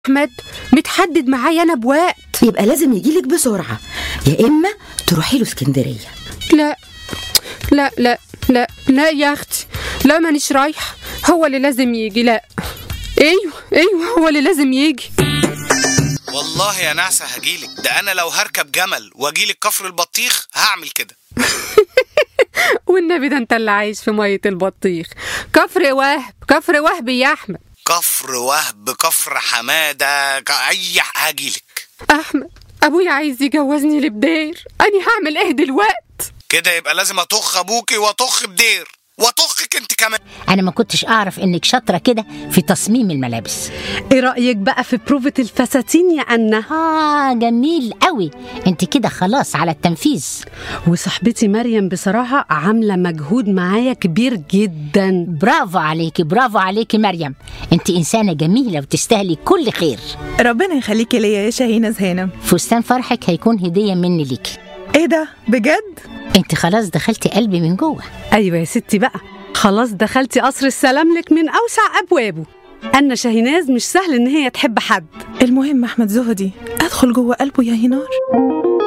احمد متحدد معايا انا بوقت يبقى لازم يجيلك بسرعة يا إما تروحي له اسكندرية لا لا لا لا لا يا اختي لا مانيش رايحه هو اللي لازم يجي لا ايوه ايوه هو اللي لازم يجي والله يا نعسة هجيلك ده انا لو هركب جمل واجيلك كفر البطيخ هعمل كده والنبي ده انت اللي عايش في ميه البطيخ كفر وهب كفر وهب يا احمد كفر وهب كفر حمادة ك- اي ح- هجيلك احمد ابويا عايز يجوزني لبدير انا هعمل ايه دلوقت كده يبقى لازم اطخ ابوكي واطخ بدير واطخك انت كمان انا ما كنتش اعرف انك شاطره كده في تصميم الملابس ايه رأيك بقى في بروفة الفساتين يا أنا اه جميل قوي انت كده خلاص على التنفيذ وصاحبتي مريم بصراحة عاملة مجهود معايا كبير جدا برافو عليكي برافو عليكي مريم انت انسانه جميله وتستاهلي كل خير ربنا يخليكي ليا يا شاهينة زهانم فستان فرحك هيكون هديه مني ليكي ايه ده بجد انت خلاص دخلتي قلبي من جوه أيوة يا ستي بقى خلاص دخلتي قصر السلام لك من أوسع أبوابه أنا شاهيناز مش سهل إن هي تحب حد المهم احمد زهدي ادخل جوه قلبه يا هنار